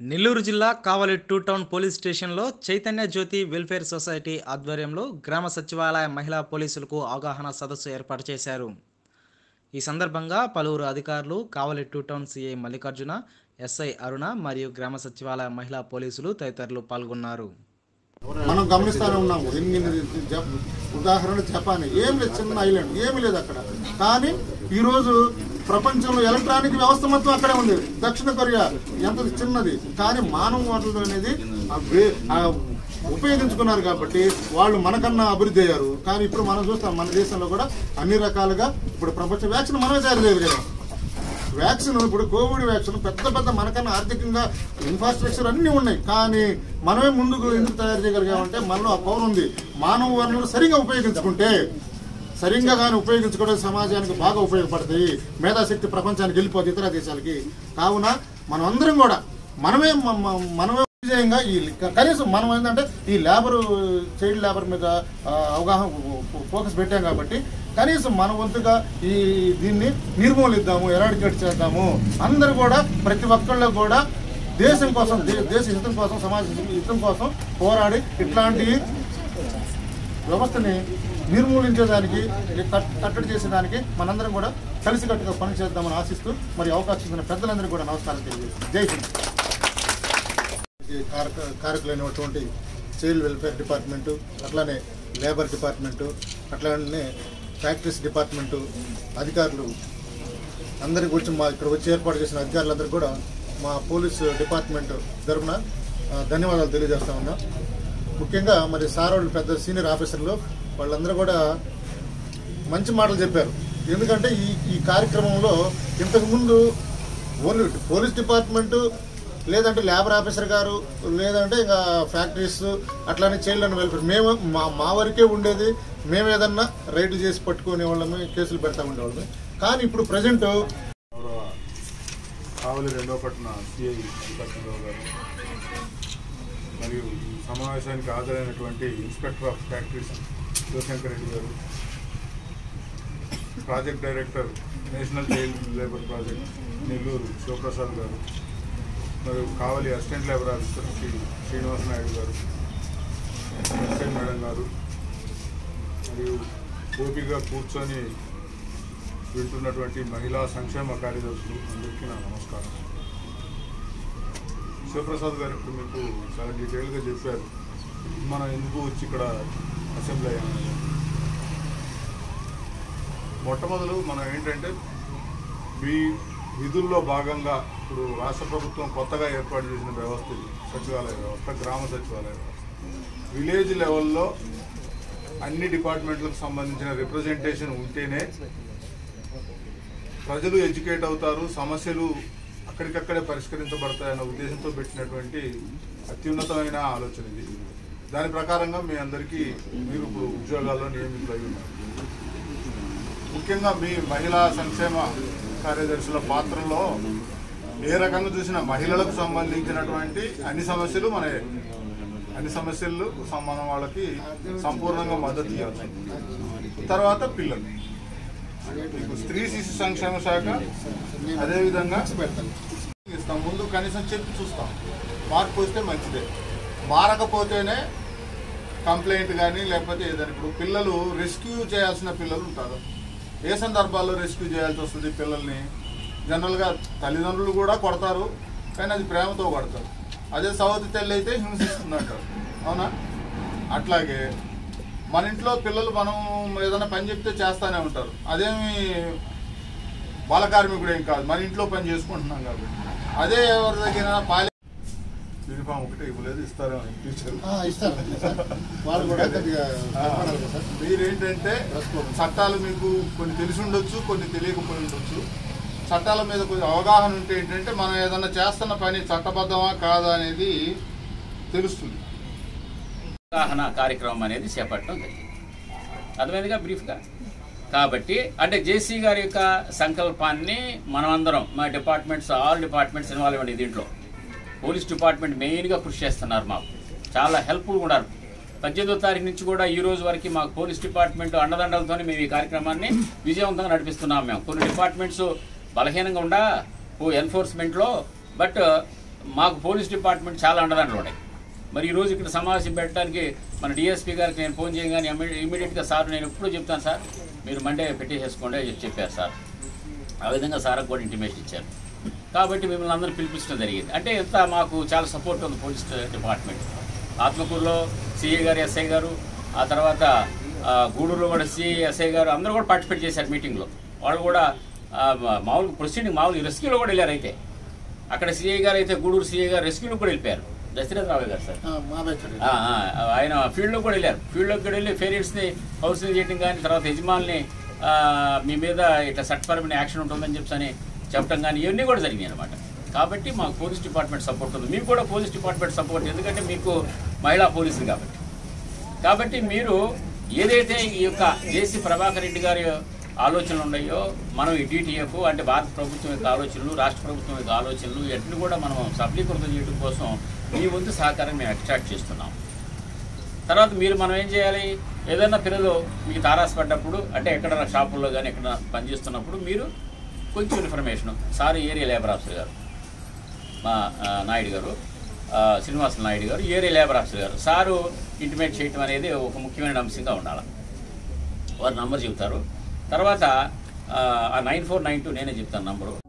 నెల్లూరు జిల్లా కావలి two town police స్టేషన్లో చైతన్య జ్యోతి welfare society ఆధ్వర్యంలో గ్రామ సచివాలయ మహిళా పోలీసులకు అవగాహన సదస్సు ఏర్పాటు చేశారు ఈ సందర్భంగా పలువురు అధికారులు Kavali two town CI Mallikarjuna SI Aruna మరియు గ్రామ సచివాలయ మహిళా పోలీసులు తదితరులు పాల్గొన్నారు మనం గమనిస్తూనే ఉన్నాము ఎన్ని జప్- ఉదాహరణ జపాన్ ఏం లేదు చిన్న ఐలాండ్ ఏమీ లేదు అక్కడ కానీ ఈరోజు ప్రపంచంలో ఎలక్ట్రానిక్ వ్యవస్థ మొత్తం అక్కడే ఉంది దక్షిణ కొరియా ఎంత చిన్నది కానీ మానవ వనరులు అనేది ఆ వే- ఆ ఉపయోగించుకున్నారు కాబట్టి వాళ్ళు మనకన్నా అభివృద్ధి అయ్యారు కానీ ఇప్పుడు మనం చూస్తాం మన దేశంలో కూడా అన్ని రకాలుగా ఇప్పుడు ప్రపంచ వ్యాక్సిన్ మనమే తయారు చేయగలిగాం వ్యాక్సిన్ ఇప్పుడు కోవిడ్ వ్యాక్సిన్ పెద్ద పెద్ద మనకన్నా ఆర్థికంగా ఇన్ఫ్రాస్ట్రక్చర్ అన్నీ ఉన్నాయి కానీ మనమే ముందుకు ఎందుకు తయారు చేయగలిగామంటే మనలో ఆ పవర్ ఉంది మానవ వనరులు సరిగా ఉపయోగించుకుంటే సరిగ్గా కానీ ఉపయోగించుకోవడం సమాజానికి బాగా ఉపయోగపడతాయి మేధాశక్తి ప్రపంచానికి వెళ్ళిపోతుంది ఇతర దేశాలకి కావున మనం అందరం కూడా మనమే మ- మ- మనమే విజయంగా ఈ క- కనీసం మనం ఏంటంటే ఈ లేబర్ చైల్డ్ లేబర్ మీద ఆ, అవగాహన ఫోకస్ పెట్టాం కాబట్టి కనీసం మన వంతుగా ఈ దీన్ని నిర్మూలిద్దాము ఎరాడికేట్ చేద్దాము అందరూ కూడా ప్రతి ఒక్కళ్ళు కూడా దేశం కోసం దే- దేశ హితం కోసం సమాజ హితం కోసం పోరాడి ఇట్లాంటి వ్యవస్థని నిర్మూలించేదానికి కట్- కట్టడి చేసేదానికి మనందరం కూడా కలిసికట్టుగా పని చేద్దామని ఆశిస్తూ మరి అవకాశం ఇచ్చిన పెద్దలందరికీ కూడా నమస్కారం తెలియజేస్తాను జై హింద్ ఈ కారక కారకులైనటువంటి చైల్డ్ వెల్ఫేర్ డిపార్ట్మెంటు అట్లానే లేబర్ డిపార్ట్మెంటు అట్లానే ఫ్యాక్టరీస్ డిపార్ట్మెంటు అధికారులు అందరి గురించి మా ఇక్కడ వచ్చి ఏర్పాటు చేసిన అధికారులందరూ కూడా మా పోలీస్ డిపార్ట్మెంట్ తరఫున ఆ, ధన్యవాదాలు తెలియజేస్తా ఉన్నా ముఖ్యంగా మరి సార్ వాళ్ళు పెద్ద సీనియర్ ఆఫీసర్లు వాళ్ళందరూ కూడా మంచి మాటలు చెప్పారు ఎందుకంటే ఈ ఈ కార్యక్రమంలో ఇంతకుముందు ఓన్లీ పోలీస్ డిపార్ట్మెంటు లేదంటే లేబర్ ఆఫీసర్ గారు లేదంటే ఇంకా ఫ్యాక్టరీస్ అట్లానే చైల్డ్ అండ్ వెల్ఫేర్ మేము మా మా వరకే ఉండేది మేము ఏదన్నా రైడ్ చేసి పట్టుకునే వాళ్ళమే కేసులు పెడతా ఉండేవాళ్ళమే కానీ ఇప్పుడు ప్రజెంట్ గౌరవ కావలి రెండో పట్టణ సిఐ రావు గారు మరియు ఈ సమావేశానికి హాజరైనటువంటి inspector of factories Shivashankar Reddy గారు project director national child labour project Nellore Shivaprasad గారు మరియు Kavali assistant labour officer Shri Srinivasa Naidu గారు ఎస్ఐ మేడం గారు మరియు ఓపిగా కూర్చొని వింటున్నటువంటి మహిళా సంక్షేమ కార్యదర్శులు అందరికీ నా నమస్కారం శివప్రసాద్ గారు ఇప్పుడు మీకు చాలా డీటెయిల్గా చెప్పారు మనం ఎందుకు వచ్చి ఇక్కడ అసెంబ్లీ అయ్యామని మొట్టమొదలు మనం ఏంటంటే మీ విధుల్లో భాగంగా ఇప్పుడు రాష్ట్ర ప్రభుత్వం కొత్తగా ఏర్పాటు చేసిన వ్యవస్థ ఇది సచివాలయ వ్యవస్థ గ్రామ సచివాలయ వ్యవస్థ విలేజ్ లెవెల్లో అన్ని డిపార్ట్మెంట్లకు సంబంధించిన రిప్రజెంటేషన్ ఉంటేనే ప్రజలు ఎడ్యుకేట్ అవుతారు సమస్యలు అక్కడికక్కడే పరిష్కరించబడతాయన్న ఉద్దేశంతో పెట్టినటువంటి అత్యున్నతమైన ఆలోచన ఇది దాని ప్రకారంగా మీ అందరికీ మీరు ఇప్పుడు ఉద్యోగాల్లో నియమితులై ఉన్నారు ముఖ్యంగా మీ మహిళా సంక్షేమ కార్యదర్శుల పాత్రలో ఏ రకంగా చూసిన మహిళలకు సంబంధించినటువంటి అన్ని సమస్యలు మన అన్ని సమస్యలు మనం వాళ్ళకి సంపూర్ణంగా మద్దతు ఇవ్వాలి తర్వాత పిల్లలు మీకు స్త్రీ శిశు సంక్షేమ శాఖ అదేవిధంగా పెడతాను ఇస్తాం ముందు కనీసం చెప్పి చూస్తాం మార్పు వస్తే మంచిదే మారకపోతేనే కంప్లైంట్ కానీ లేకపోతే ఏదైనా ఇప్పుడు పిల్లలు రెస్క్యూ చేయాల్సిన పిల్లలు ఉంటారు ఏ సందర్భాల్లో రెస్క్యూ చేయాల్సి వస్తుంది పిల్లల్ని జనరల్గా తల్లిదండ్రులు కూడా కొడతారు కానీ అది ప్రేమతో కొడతారు అదే సవతి తల్లి అయితే హింసిస్తుందంటారు అవునా అట్లాగే మన ఇంట్లో పిల్లలు మనం ఏదైనా పని చెప్తే చేస్తానే ఉంటారు అదేమి బాల కార్మికుడు ఏం కాదు మన ఇంట్లో పని చేసుకుంటున్నాం కాబట్టి అదే ఎవరి దగ్గర పాలి యూనిఫామ్ ఒకటి ఇవ్వలేదు ఇస్తారేమో ఫ్యూచర్ ఆ, ఇస్తారు సార్. వాళ్ళు కూడా కొద్దిగా కనపడాలి కదా సార్ మీరేంటంటే చట్టాలు మీకు కొన్ని తెలిసి ఉండొచ్చు కొన్ని తెలియకపోయి ఉండొచ్చు చట్టాల మీద కొంచెం అవగాహన ఉంటే ఏంటంటే మనం ఏదైనా చేస్తున్న పని చట్టబద్ధమా కాదా అనేది తెలుస్తుంది అవగాహన కార్యక్రమం అనేది చేపట్టడం జరిగింది అర్థమైందిగా బ్రీఫ్గా కాబట్టి అంటే జేసీ గారి యొక్క సంకల్పాన్ని మనమందరం మా డిపార్ట్మెంట్స్ ఆల్ డిపార్ట్మెంట్స్ ఇన్వాల్వ్ అవ్వండి దీంట్లో పోలీస్ డిపార్ట్మెంట్ మెయిన్గా కృషి చేస్తున్నారు మాకు చాలా హెల్ప్ఫుల్ ఉన్నారు పద్దెనిమిదో తారీఖు నుంచి కూడా ఈ రోజు వరకు మాకు పోలీస్ డిపార్ట్మెంట్ అండదండలతో మేము ఈ కార్యక్రమాన్ని విజయవంతంగా నడిపిస్తున్నాం మేము కొన్ని డిపార్ట్మెంట్స్ బలహీనంగా ఉండా ఓ ఎన్ఫోర్స్మెంట్లో బట్ మాకు పోలీస్ డిపార్ట్మెంట్ చాలా అండదండలు ఉన్నాయి మరి ఈ రోజు ఇక్కడ సమావేశం పెట్టడానికి మన డిఎస్పీ గారికి నేను ఫోన్ చేయగానే ఇమీడియట్గా సార్ నేను ఎప్పుడూ చెప్తాను సార్ మీరు మండే పెట్టేసేసుకోండి అని చెప్పారు సార్ ఆ విధంగా సార్ కూడా ఇంటిమేషన్ ఇచ్చారు కాబట్టి మిమ్మల్ని అందరూ పిలిపించడం జరిగింది అంటే ఎంత మాకు చాలా సపోర్ట్ ఉంది పోలీస్ డిపార్ట్మెంట్ ఆత్మకూరులో సిఏ గారు ఎస్ఐ గారు ఆ తర్వాత ఆ, గూడూరులో కూడా సిఐ ఎస్ఐ గారు అందరూ కూడా పార్టిసిపేట్ చేశారు మీటింగ్లో వాళ్ళు కూడా ఆ, మా- మామూలు ప్రొసీడింగ్ మామూలు రెస్క్యూలో కూడా వెళ్ళారు అయితే అక్కడ సిఐ గారు అయితే గూడూరు సిఐ గారు రెస్క్యూలో కూడా వెళ్ళిపోయారు దశరథ రావు గారు సార్ ఆ, మా బ్యాచ్ అండి. ఆ, ఆ, ఆయన ఫీల్డ్లో కూడా వెళ్ళారు ఫీల్డ్లోకి కూడా వెళ్ళి పేరెంట్స్ని కౌన్సిలింగ్ చేయడం కానీ తర్వాత యజమాని మీ మీద ఇట్లా చట్టపరమైన యాక్షన్ ఉంటుందని చెప్పని చెప్పడం కానీ ఇవన్నీ కూడా జరిగినాయి అనమాట కాబట్టి మాకు పోలీస్ డిపార్ట్మెంట్ సపోర్ట్ ఉంది మీకు కూడా పోలీస్ డిపార్ట్మెంట్ సపోర్ట్ ఎందుకంటే మీకు మహిళా పోలీసులు కాబట్టి కాబట్టి మీరు ఏదైతే ఈ యొక్క జేసీ ప్రభాకర్ రెడ్డి గారి ఆలోచనలు ఉన్నాయో మనం ఈ డిటిఎఫ్ అంటే భారత ప్రభుత్వం యొక్క ఆలోచనలు రాష్ట్ర ప్రభుత్వం యొక్క ఆలోచనలు ఎట్లు కూడా మనం సఫలీకృతం చేయడం కోసం మీ వంతు సహకారం మేము ఎక్స్ట్రాక్ట్ చేస్తున్నాం తర్వాత మీరు మనం ఏం చేయాలి ఏదైనా పిల్లలు మీకు తారాసపడ్డప్పుడు అంటే ఎక్కడ షాపుల్లో కానీ ఎక్కడ పనిచేస్తున్నప్పుడు మీరు కొంచెం information sir area labour officer గారు మా ఆ, నాయుడు గారు ఆ, శ్రీనివాస నాయుడు గారు ఏరియా లేబర్ ఆఫీసర్ గారు సారు ఇంటిమేట్ చేయటం అనేది ఒక ముఖ్యమైన అంశంగా ఉండాలి వారు నంబర్ చెబుతారు తర్వాత ఆ నైన్ ఫోర్ నైన్ టూ నేనే చెప్తాను నంబరు